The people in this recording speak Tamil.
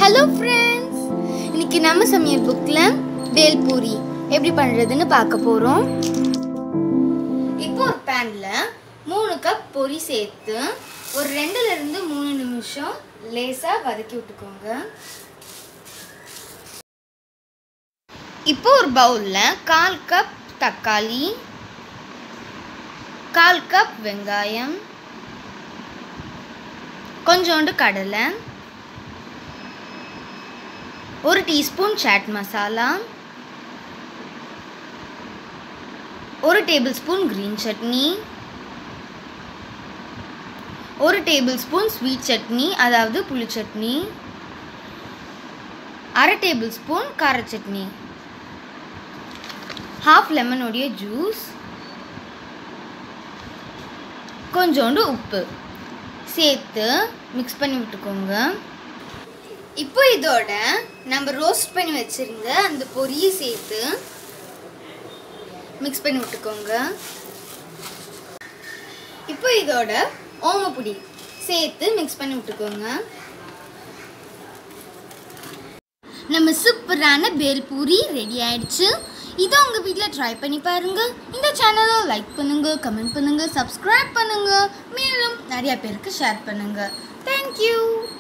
ஹலோ ஃப்ரெண்ட்ஸ் இன்னைக்கு நம்ம சமையல் புக்கில் பேல்பூரி எப்படி பண்ணுறதுன்னு பார்க்க போகிறோம் இப்போ ஒரு பேனில் மூணு கப் பொரி சேர்த்து ஒரு ரெண்டுல இருந்து மூணு நிமிஷம் லேசாக வதக்கி விட்டுக்கோங்க இப்போ ஒரு பவுலில் கால் கப் தக்காளி கால் கப் வெங்காயம் கொஞ்சோண்டு கடலை ஒரு டீஸ்பூன் சாட் மசாலா ஒரு டேபிள் ஸ்பூன் க்ரீன் சட்னி ஒரு டேபிள் ஸ்பூன் ஸ்வீட் சட்னி அதாவது புளி சட்னி அரை டேபிள் ஸ்பூன் கார சட்னி ஹாஃப் லெமனுடைய ஜூஸ் கொஞ்சோண்டு உப்பு சேர்த்து மிக்ஸ் பண்ணி விட்டுக்கோங்க இப்போ இதோட நம்ம ரோஸ்ட் பண்ணி வச்சிருந்த அந்த பொரியை சேர்த்து மிக்ஸ் பண்ணி விட்டுக்கோங்க இப்போ இதோட ஓமப்பொடி சேர்த்து மிக்ஸ் பண்ணி விட்டுக்கோங்க நம்ம சூப்பரான பேல்பூரி ரெடி ஆயிடுச்சு இதை உங்கள் வீட்டில் ட்ரை பண்ணி பாருங்க இந்த சேனலை லைக் பண்ணுங்க கமெண்ட் பண்ணுங்க சப்ஸ்கிரைப் பண்ணுங்க மேலும் நிறைய பேருக்கு ஷேர் பண்ணுங்க தேங்க்யூ